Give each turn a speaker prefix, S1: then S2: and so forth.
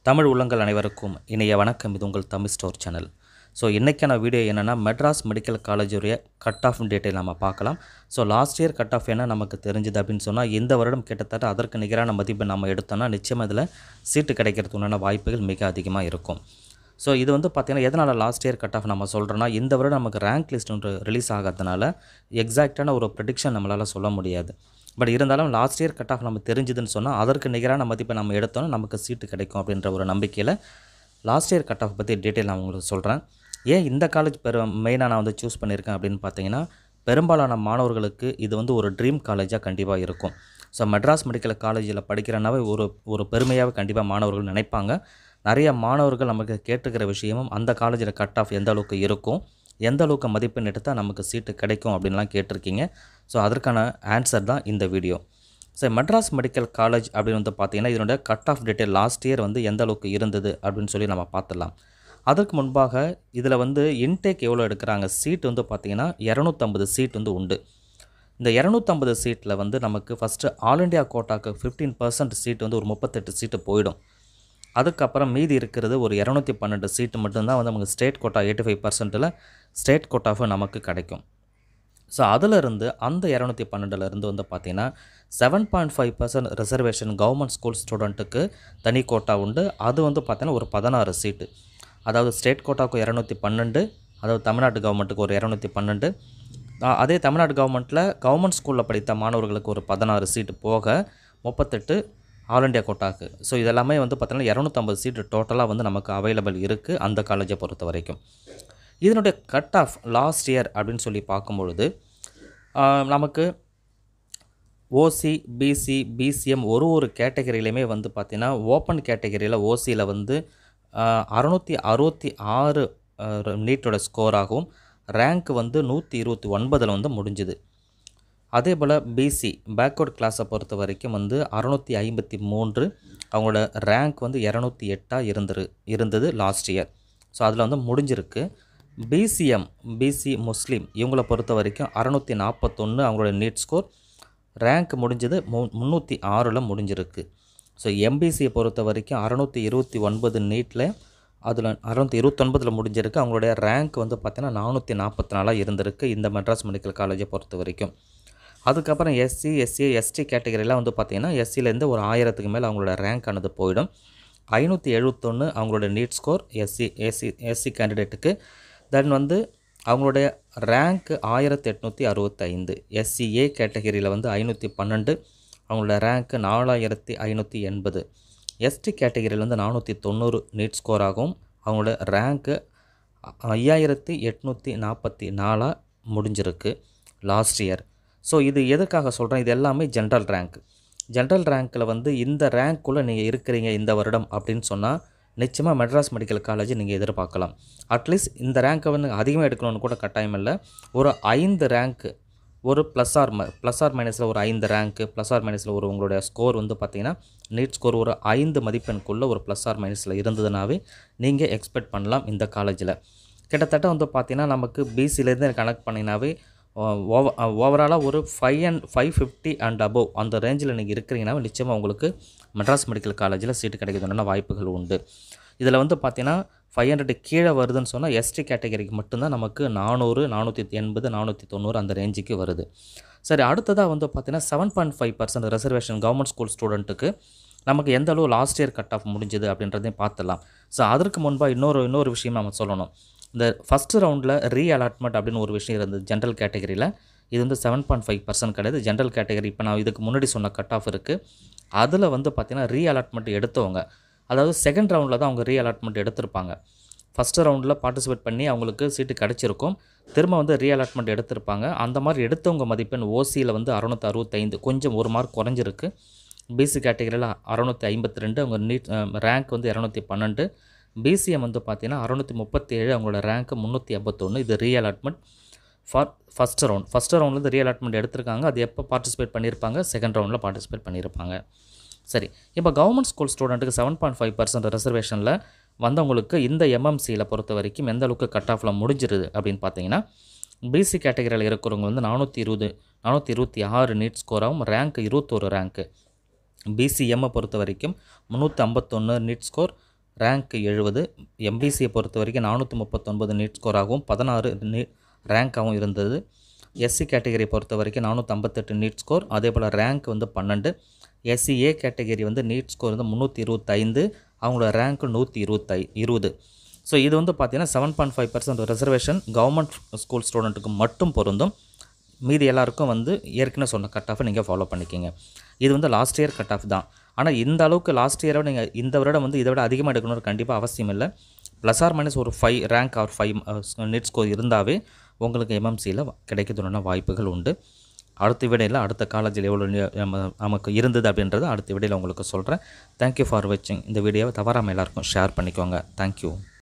S1: தமிழ் உள்ளங்கள் அனைவருக்கும் இனிய வணக்கம் இது உங்கள் தமிழ் ஸ்டோர் சேனல் ஸோ இன்றைக்கான வீடியோ என்னென்னா மெட்ராஸ் மெடிக்கல் காலேஜுடைய கட் ஆஃப் டேட்டை நம்ம பார்க்கலாம் so last year cut off என்ன நமக்கு தெரிஞ்சுது அப்படின்னு சொன்னால் இந்த வருடம் கிட்டத்தட்ட அதற்கு நிகரான மதிப்பை நம்ம எடுத்தோம்னா நிச்சயம் இதில் சீட்டு கிடைக்கிறதுக்குண்டான வாய்ப்புகள் மிக அதிகமாக இருக்கும் ஸோ இது வந்து பார்த்திங்கன்னா எதனால் லாஸ்ட் இயர் கட் ஆஃப் நம்ம சொல்கிறோன்னா இந்த வருடம் நமக்கு ரேங்க் லிஸ்ட் ஒன்று ரிலீஸ் ஆகாதனால எக்ஸாக்டான ஒரு ப்ரெடிக்ஷன் நம்மளால் சொல்ல முடியாது பட் இருந்தாலும் லாஸ்ட் இயர் கட் ஆஃப் நம்ம தெரிஞ்சுதுன்னு சொன்னால் அதற்கு நிகரான மதிப்பை நம்ம எடுத்தோம்னா நமக்கு சீட்டு கிடைக்கும் அப்படின்ற ஒரு நம்பிக்கையில் லாஸ்ட் இயர் கட் ஆஃப் பற்றி டீட்டெயில் நான் உங்களுக்கு சொல்கிறேன் ஏன் இந்த காலேஜ் பெரு மெயினாக நான் வந்து சூஸ் பண்ணியிருக்கேன் அப்படின்னு பார்த்தீங்கன்னா பெரும்பாலான மாணவர்களுக்கு இது வந்து ஒரு ட்ரீம் காலேஜாக கண்டிப்பாக இருக்கும் ஸோ மெட்ராஸ் மெடிக்கல் காலேஜில் படிக்கிறனாவே ஒரு ஒரு பெருமையாகவே கண்டிப்பாக மாணவர்கள் நினைப்பாங்க நிறைய மாணவர்கள் நமக்கு கேட்டுக்கிற விஷயமும் அந்த காலேஜில் கட் ஆஃப் எந்த அளவுக்கு இருக்கும் எந்த அளவுக்கு மதிப்பெண் எடுத்தால் நமக்கு சீட்டு கிடைக்கும் அப்படின்லாம் கேட்டிருக்கீங்க ஸோ அதற்கான ஆன்சர் தான் இந்த video so Madras medical college அப்படின்னு வந்து பார்த்தீங்கன்னா இதனுடைய cut off detail last year வந்து எந்த அளவுக்கு இருந்தது அப்படின்னு சொல்லி நம்ம பார்த்துடலாம் அதற்கு முன்பாக இதில் வந்து இன்டேக் எவ்வளோ எடுக்கிறாங்க சீட் வந்து பார்த்திங்கன்னா இரநூத்தம்பது சீட் வந்து உண்டு இந்த இரநூத்தம்பது சீட்டில் வந்து நமக்கு ஃபஸ்ட்டு ஆல் இண்டியா கோட்டாக்கு ஃபிஃப்டீன் பர்சன்ட் சீட் வந்து ஒரு முப்பத்தெட்டு சீட்டு போயிடும் அதுக்கப்புறம் மீதி இருக்கிறது ஒரு இரநூத்தி பன்னெண்டு சீட்டு மட்டும்தான் வந்து நமக்கு ஸ்டேட் கோட்டா எயிட்டி ஃபைவ் பர்சன்ட்டில் ஸ்டேட் கோட்டாஃபு நமக்கு கிடைக்கும் ஸோ அதிலிருந்து அந்த இரநூத்தி பன்னெண்டுலேருந்து வந்து பார்த்திங்கன்னா seven point five percent reservation government school ஸ்டூடெண்ட்டுக்கு தனி கோட்டா உண்டு அது வந்து பார்த்திங்கன்னா ஒரு பதினாறு சீட்டு அதாவது ஸ்டேட் கோட்டாவுக்கு இரநூத்தி பன்னெண்டு அதாவது தமிழ்நாட்டு கவர்மெண்ட்டுக்கு ஒரு இரநூத்தி பன்னெண்டு ஆ, அதே தமிழ்நாடு கவர்மெண்ட்டில் கவர்மெண்ட் ஸ்கூலில் படித்த மாணவர்களுக்கு ஒரு பதினாறு சீட்டு போக முப்பத்தெட்டு ஆல் இண்டியா கோட்டாக்கு ஸோ இதெல்லாமே வந்து பார்த்திங்கன்னா இரநூத்தம்பது சீட்டு டோட்டலாக வந்து நமக்கு அவைலபிள் இருக்குது அந்த காலேஜை பொறுத்த வரைக்கும் இதனுடைய கட் ஆஃப் லாஸ்ட் இயர் அப்படின்னு சொல்லி பார்க்கும்பொழுது ஆ, நமக்கு ஓசி பிசி பிசிஎம் ஒரு ஒரு கேட்டகரியிலையுமே வந்து பார்த்திங்கன்னா ஓப்பன் கேட்டகரியில் ஓசியில் வந்து அறநூற்றி அறுபத்தி ஆறு நீட்டோட ஸ்கோராகவும் ரேங்க் வந்து நூற்றி இருபத்தி ஒன்பதில் வந்து முடிஞ்சுது அதே போல் பிசி பேக்வர்ட் கிளாஸை பொறுத்த வரைக்கும் வந்து அறநூற்றி ஐம்பத்தி மூன்று அவங்களோட ரேங்க் வந்து இரநூத்தி எட்டாக இருந்துரு இருந்தது லாஸ்ட் இயர் ஸோ அதில் வந்து முடிஞ்சிருக்கு பிசிஎம் பிசி முஸ்லீம் இவங்களை பொறுத்த வரைக்கும் அறநூற்றி நாற்பத்தொன்று அவங்களோட நீட் ஸ்கோர் ரேங்க் முடிஞ்சது மு முந்நூற்றி ஆறில் முடிஞ்சிருக்கு ஸோ எம்பிசியை பொறுத்த வரைக்கும் அறநூற்றி இருபத்தி ஒன்பது நீட்டில் அதில் அறநூற்றி இருபத்தொன்பதில் முடிஞ்சிருக்கு அவங்களுடைய ரேங்க் வந்து பார்த்தீங்கன்னா நானூற்றி நாற்பத்தி நாலாக இருந்திருக்கு இந்த மெட்ராஸ் மெடிக்கல் காலேஜை பொறுத்த வரைக்கும் அதுக்கப்புறம் எஸ்சி எஸ்சி எஸ்டி கேட்டகரிலாம் வந்து பார்த்திங்கன்னா எஸ்சிலேருந்து ஒரு ஆயிரத்துக்கு மேலே அவங்களோட ரேங்க் ஆனது போயிடும் ஐநூற்றி எழுபத்தொன்று அவங்களோட NEET score SC SC SC கேண்டிடேட்டுக்கு தென் வந்து அவங்களுடைய ரேங்க் ஆயிரத்தி எட்நூற்றி அறுபத்தைந்து எஸ்சிஏ கேட்டகரியில் வந்து ஐநூற்றி பன்னெண்டு அவங்களோட ரேங்க்கு நாலாயிரத்தி ஐநூற்றி எண்பது எஸ்டி கேட்டகரியில் வந்து நானூற்றி தொண்ணூறு நீட் ஸ்கோர் ஆகும் அவங்களோட ரேங்க்கு ஐயாயிரத்தி எட்நூற்றி நாற்பத்தி நாலாக முடிஞ்சிருக்கு லாஸ்ட் இயர் ஸோ இது எதுக்காக சொல்கிறேன் இது எல்லாமே ஜென்ரல் ரேங்க் ஜென்ரல் ரேங்க்கில் வந்து இந்த ரேங்க்குள்ளே நீங்கள் இருக்கிறீங்க இந்த வருடம் அப்படின்னு சொன்னால் நிச்சயமாக மெட்ராஸ் மெடிக்கல் காலேஜ் நீங்கள் எதிர்பார்க்கலாம் அட்லீஸ்ட் இந்த ரேங்க்கை வந்து அதிகமாக எடுக்கணும்னு கூட கட்டாயம் இல்லை ஒரு ஐந்து ரேங்க்கு ஒரு ப்ளஸ் ஆர் ம ப்ளஸ் ஆர் மைனஸில் ஒரு ஐந்து ரேங்க்கு ப்ளஸ் ஆர் மைனஸில் ஒரு உங்களுடைய ஸ்கோர் வந்து பார்த்தீங்கன்னா நீட் ஸ்கோர் ஒரு ஐந்து மதிப்பெண்குள்ளே ஒரு ப்ளஸ் ஆர் மைனஸில் இருந்ததுனாவே நீங்கள் எக்ஸ்பெக்ட் பண்ணலாம் இந்த காலேஜில் கிட்டத்தட்ட வந்து பார்த்தீங்கன்னா நமக்கு பிசிலேருந்து கனெக்ட் பண்ணினாவே ஓவர் ஓவராலாக ஒரு five and five fifty and above அந்த ரேஞ்சில் நீங்கள் இருக்கிறீங்கன்னா நிச்சயமாக உங்களுக்கு மெட்ராஸ் மெடிக்கல் காலேஜில் சீட்டு கிடைக்கிறதுனால வாய்ப்புகள் உண்டு இதில் வந்து பார்த்தீங்கன்னா ஃபைவ் ஹண்ட்ரட் கீழே வருதுன்னு சொன்னால் எஸ்டி கேட்டகரிக்கு மட்டும்தான் நமக்கு நானூறு நானூற்றி எண்பது நானூற்றி தொண்ணூறு அந்த ரேஞ்சுக்கு வருது சரி அடுத்ததாக வந்து பார்த்தீங்கன்னா seven point five percent reservation government school ஸ்டூடெண்ட்டுக்கு நமக்கு எந்த அளவு லாஸ்ட் இயர் கட் ஆஃப் முடிஞ்சது அப்படின்றதையும் பார்த்துடலாம் ஸோ அதற்கு முன்பாக இன்னொரு இன்னொரு விஷயம் நம்ம சொல்லணும் இந்த ஃபஸ்ட்டு ரவுண்டில் ரீ அலாட்மெண்ட் அப்படின்னு ஒரு விஷயம் இருந்தது ஜென்ரல் கேட்டகரியில் இது வந்து செவன் பாயிண்ட் ஃபைவ் பர்சன்ட் கிடையாது ஜென்ரல் கேட்டகரி இப்போ நான் இதுக்கு முன்னாடி சொன்ன கட் ஆஃப் இருக்குது அதில் வந்து பார்த்திங்கன்னா ரீ அலாட்மெண்ட் எடுத்தவங்க அதாவது செகண்ட் ரவுண்டில் தான் அவங்க ரீ அலாட்மெண்ட் எடுத்திருப்பாங்க ஃபஸ்ட்டு ரவுண்டில் பார்ட்டிசிபேட் பண்ணி அவங்களுக்கு சீட்டு கிடச்சிருக்கும் திரும்ப வந்து ரீ அலாட்மெண்ட் எடுத்திருப்பாங்க அந்த மாதிரி எடுத்தவங்க மதிப்பெண் ஓசியில் வந்து அறநூற்றி அறுபத்தைந்து கொஞ்சம் ஒரு மார்க் குறைஞ்சிருக்கு பிசி கேட்டகரியில் அறநூற்றி ஐம்பத்தி ரெண்டு அவங்க நீட் ரேங்க் வந்து இரநூத்தி பன்னெண்டு பிசிஎம் வந்து பார்த்தீங்கன்னா அறநூற்றி முப்பத்தி ஏழு அவங்களோட ரேங்க்கு முந்நூற்றி ஐம்பத்தொன்று இது re allotment for first round first ரவுண்ட்லேருந்து ரீ அலாட்மெண்ட் எடுத்திருக்காங்க அது எப்போ பார்ட்டிசிபேட் பண்ணியிருப்பாங்க செகண்ட் ரவுண்டில் பார்ட்டிசிபேட் பண்ணியிருப்பாங்க சரி இப்போ கவர்மெண்ட் ஸ்கூல் ஸ்டூடெண்ட்டுக்கு செவன் பாயிண்ட் ஃபைவ் பர்சன்ட் ரிசர்வேஷனில் வந்தவங்களுக்கு இந்த எம்எம்சியில் பொறுத்த வரைக்கும் எந்த அளவுக்கு கட் ஆஃபில் முடிஞ்சிருது அப்படின்னு பார்த்தீங்கன்னா பிசி கேட்டகரியில் இருக்கிறவங்க வந்து நானூற்றி இருபது நானூற்றி இருபத்தி ஆறு நீட் ஸ்கோராகவும் ரேங்க் இருபத்தோரு ரேங்க்கு பிசிஎம்மை பொறுத்த வரைக்கும் முந்நூற்றி ஐம்பத்தொன்று நீட் ஸ்கோர் ரேங்க் எழுபது எம்பிசியை பொறுத்த வரைக்கும் நானூற்றி முப்பத்தொன்பது நீட் ஸ்கோராகவும் பதினாறு நீ ரேங்காகவும் இருந்தது எஸ்சி கேட்டகரி பொறுத்த வரைக்கும் நானூற்றம்பத்தெட்டு நீட் ஸ்கோர் அதே போல் ரேங்க் வந்து பன்னெண்டு எஸ்சிஏ கேட்டகரி வந்து நீட் ஸ்கோர் வந்து முந்நூற்றி இருபத்தைந்து அவங்களோட ரேங்க் நூற்றி இருபத்தை இருபது ஸோ இது வந்து பார்த்தீங்கன்னா seven point five percent reservation government school ஸ்டூடெண்ட்டுக்கு மட்டும் பொருந்தும் மீதி எல்லாருக்கும் வந்து ஏற்கனவே சொன்ன கட் ஆஃபை நீங்கள் ஃபாலோ பண்ணிக்கிங்க இது வந்து லாஸ்ட் இயர் கட் ஆஃப் தான் ஆனால் இந்த அளவுக்கு லாஸ்ட் இயரோட நீங்கள் இந்த வருடம் வந்து இதை விட அதிகமாக எடுக்கணும்னு கண்டிப்பாக அவசியம் இல்லை ப்ளஸ் ஆர் மைனஸ் ஒரு five rank or five NEET score இருந்தாவே உங்களுக்கு எம்எம்சியில் கிடைக்கிறதுன வாய்ப்புகள் உண்டு அடுத்த விடையில் அடுத்த காலேஜில் எவ்வளோ நி- நம்ம- நமக்கு இருந்தது அப்படின்றத அடுத்த விடையில் உங்களுக்கு சொல்கிறேன் தேங்க்யூ ஃபார் வாட்சிங் இந்த வீடியோவை தவறாமல் எல்லாருக்கும் ஷேர் பண்ணிக்கோங்க தேங்க்யூ